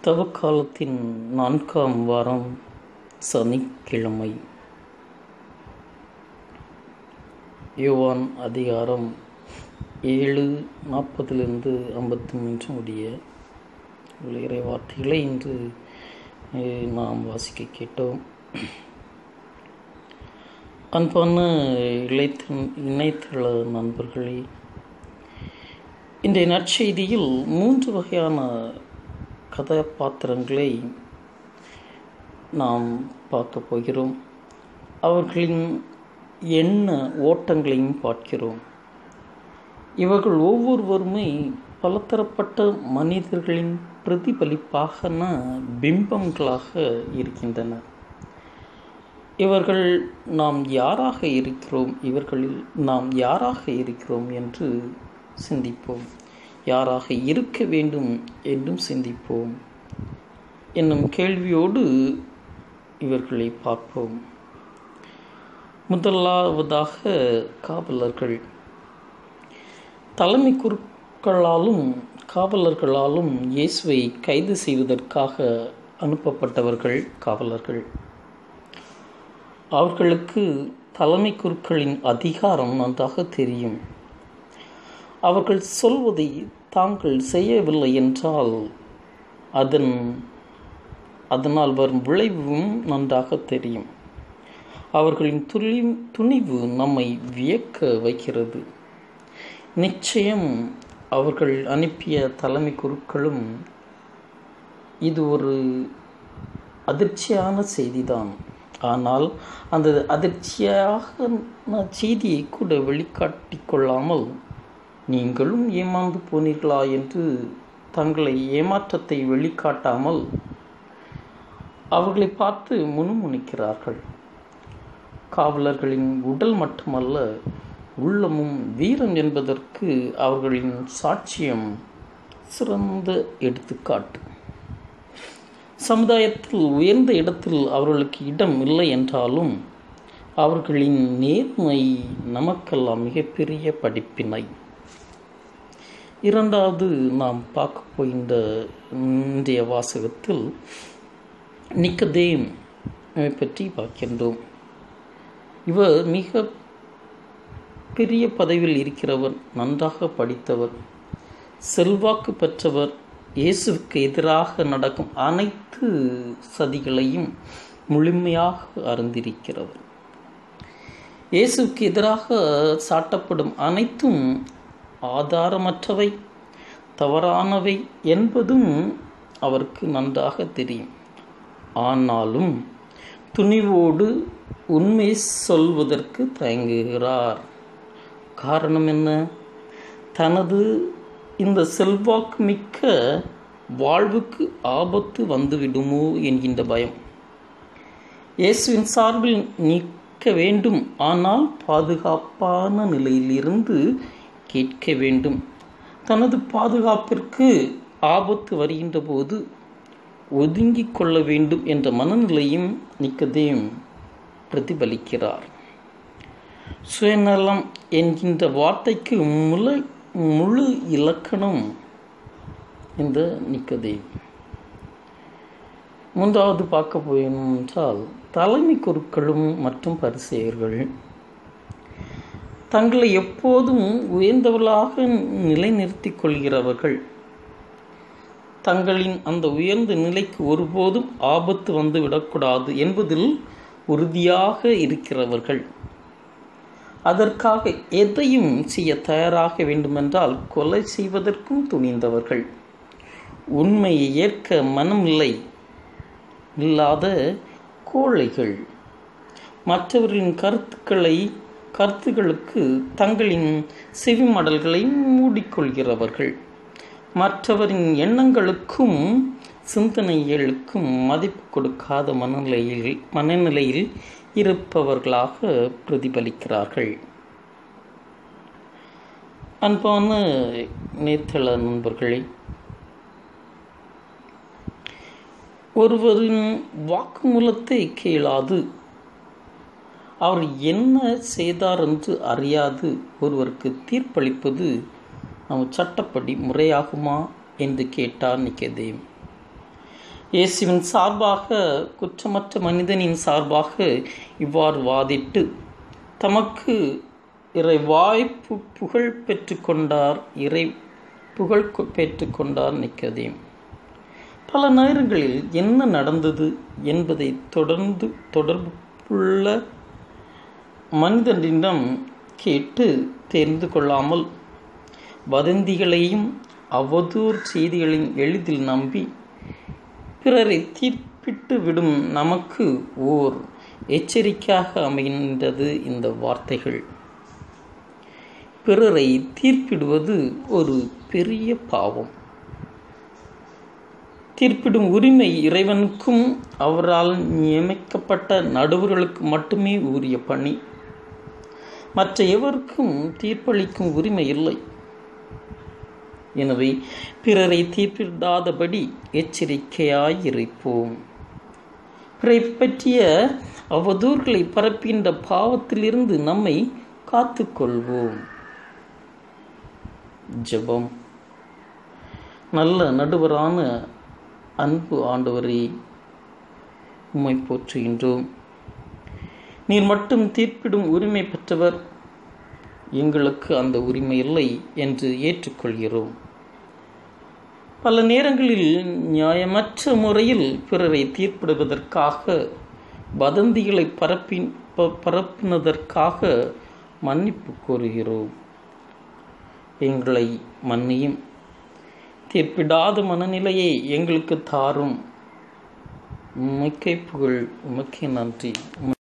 தவக்காலத்தின் நான்காம் வாரம் சனிக்கிழமை யோவான் அதிகாரம் ஏழு நாற்பதிலிருந்து ஐம்பத்தி மூன்று முடிய உள்ள இறை வார்த்தைகளை இன்று அஹ், நாம் வாசிக்க கேட்டோம் அன்பான இளைத்த இணையதள நண்பர்களே இன்றைய நற்செய்தியில் மூன்று வகையான கதாபாத்திரங்களை நாம் பார்க்க போகிறோம் அவர்களின் எண்ண ஓட்டங்களையும் பார்க்கிறோம் இவர்கள் ஒவ்வொருவருமே பலதரப்பட்ட மனிதர்களின் பிரதிபலிப்பாகன பிம்பங்களாக இருக்கின்றனர் இவர்கள் நாம் யாராக இருக்கிறோம் இவர்களில் நாம் யாராக இருக்கிறோம் என்று சிந்திப்போம் யாராக இருக்க வேண்டும் என்றும் சிந்திப்போம் என்னும் கேள்வியோடு இவர்களை பார்ப்போம் முதலாவதாக காவலர்கள் தலைமை குருக்களாலும் காவலர்களாலும் இயேசுவை கைது செய்வதற்காக அனுப்பப்பட்டவர்கள் காவலர்கள் அவர்களுக்கு தலைமை குருக்களின் அதிகாரம் நன்றாக தெரியும் அவர்கள் சொல்வதை தாங்கள் செய்யவில்லை என்றால் அதன் அதனால் வரும் விளைவும் நன்றாக தெரியும் அவர்களின் துளி துணிவு நம்மை வியக்க வைக்கிறது நிச்சயம் அவர்கள் அனுப்பிய தலைமை குருக்களும் இது ஒரு அதிர்ச்சியான செய்திதான் ஆனால் அந்த அதிர்ச்சியாக செய்தியை கூட வெளிக்காட்டிக் கொள்ளாமல் நீங்களும் ஏமாந்து போனீர்களா என்று தங்களை ஏமாற்றத்தை வெளிக்காட்டாமல் அவர்களை பார்த்து முணுமுணுக்கிறார்கள் காவலர்களின் உடல் மட்டுமல்ல உள்ளமும் வீரம் என்பதற்கு அவர்களின் சாட்சியம் சிறந்த எடுத்துக்காட்டு சமுதாயத்தில் உயர்ந்த இடத்தில் அவர்களுக்கு இடம் இல்லை என்றாலும் அவர்களின் நேர்மை நமக்கெல்லாம் மிகப்பெரிய படிப்பினை இரண்டாவது நாம் பார்க்க போகின்ற இன்றைய வாசகத்தில் நிக்கதேம் பற்றி பார்க்கின்றோம் இவர் மிக பெரிய பதவியில் இருக்கிறவர் நன்றாக படித்தவர் செல்வாக்கு பெற்றவர் இயேசுவுக்கு எதிராக நடக்கும் அனைத்து சதிகளையும் முழுமையாக அறிந்திருக்கிறவர் இயேசுவுக்கு எதிராக சாட்டப்படும் அனைத்தும் ஆதாரமற்றவை தவறானவை என்பதும் அவருக்கு நன்றாக தெரியும் ஆனாலும் துணிவோடு உண்மை சொல்வதற்கு தயங்குகிறார் காரணம் என்ன தனது இந்த செல்வாக்கு மிக்க வாழ்வுக்கு ஆபத்து வந்துவிடுமோ என்கின்ற பயம் இயேசுவின் சார்பில் நிற்க வேண்டும் ஆனால் பாதுகாப்பான நிலையிலிருந்து கேட்க வேண்டும் தனது பாதுகாப்பிற்கு ஆபத்து வருகின்ற போது ஒதுங்கிக் கொள்ள வேண்டும் என்ற மனநிலையும் நிக்கதேம் பிரதிபலிக்கிறார் சுயநலம் என்கின்ற வார்த்தைக்கு முழு முழு இலக்கணம் இந்த நிக்கதேம் மூன்றாவது பார்க்க போயணும் என்றால் தலைமை குருக்களும் மற்றும் பரிசெயர்கள் தங்களை எப்போதும் உயர்ந்தவர்களாக நிலைநிறுத்திக் கொள்கிறவர்கள் தங்களின் அந்த உயர்ந்த நிலைக்கு ஒருபோதும் ஆபத்து வந்து விடக்கூடாது என்பதில் உறுதியாக இருக்கிறவர்கள் அதற்காக எதையும் செய்ய தயாராக வேண்டுமென்றால் கொலை செய்வதற்கும் துணிந்தவர்கள் உண்மையை ஏற்க மனமில்லை இல்லாத கோழைகள் மற்றவர்களின் கருத்துக்களை கருத்துகளுக்கு தங்களின் செவிமடல்களை மூடிக்கொள்கிறவர்கள் மற்றவரின் எண்ணங்களுக்கும் சிந்தனைகளுக்கும் மதிப்பு கொடுக்காத மனநிலையில் மனநிலையில் இருப்பவர்களாக பிரதிபலிக்கிறார்கள் அன்பான நேத்தள நண்பர்களே ஒருவரின் வாக்குமூலத்தை கேளாது அவர் என்ன செய்தார் என்று அறியாது ஒருவருக்கு தீர்ப்பளிப்பது நம்ம சட்டப்படி முறையாகுமா என்று கேட்டார் நிக்கதேம் இயேசுவின் சார்பாக குற்றமற்ற மனிதனின் சார்பாக இவ்வாறு வாதிட்டு தமக்கு இறை வாய்ப்பு புகழ் பெற்றுக்கொண்டார் இறை புகழ் கொ- பெற்றுக்கொண்டார் நிக்கதேம் பல நேரங்களில் என்ன நடந்தது என்பதை தொடர்ந்து தொடர்புள்ள மனிதனிடம் கேட்டு தெரிந்து கொள்ளாமல் வதந்திகளையும் அவதூறு செய்திகளையும் எளிதில் நம்பி பிறரை தீர்ப்பிட்டு விடும் நமக்கு ஓர் எச்சரிக்கையாக அமைகின்றது இந்த வார்த்தைகள் பிறரை தீர்ப்பிடுவது ஒரு பெரிய பாவம் தீர்ப்பிடும் உரிமை இறைவனுக்கும் அவரால் நியமிக்கப்பட்ட நடுவர்களுக்கு மட்டுமே உரிய பணி மற்ற எவருக்கும் தீர்ப்பளிக்கும் உரிமை இல்லை எனவே பிறரை தீர்ப்பிடாதபடி எச்சரிக்கையாயிருப்போம் பிறரை பற்றிய அவதூறுகளை பரப்பின்ற பாவத்திலிருந்து நம்மை காத்துக்கொள்வோம் ஜெபம் நல்ல நடுவரான அன்பு ஆண்டவரே உம்மை போற்றுகின்றோம் நீர் மட்டும் தீர்ப்பிடும் உரிமை பெற்றவர் எங்களுக்கு அந்த உரிமை இல்லை என்று ஏற்றுக்கொள்கிறோம் பல நேரங்களில் நியாயமற்ற முறையில் பிறரை தீர்ப்பிடுவதற்காக வதந்திகளை பரப்பி ப- பரப்பினதற்காக மன்னிப்பு கோருகிறோம் எங்களை மன்னியும் தீர்ப்பிடாத மனநிலையை எங்களுக்கு தாரும் உமக்கை புகழ் உமக்கே நன்றி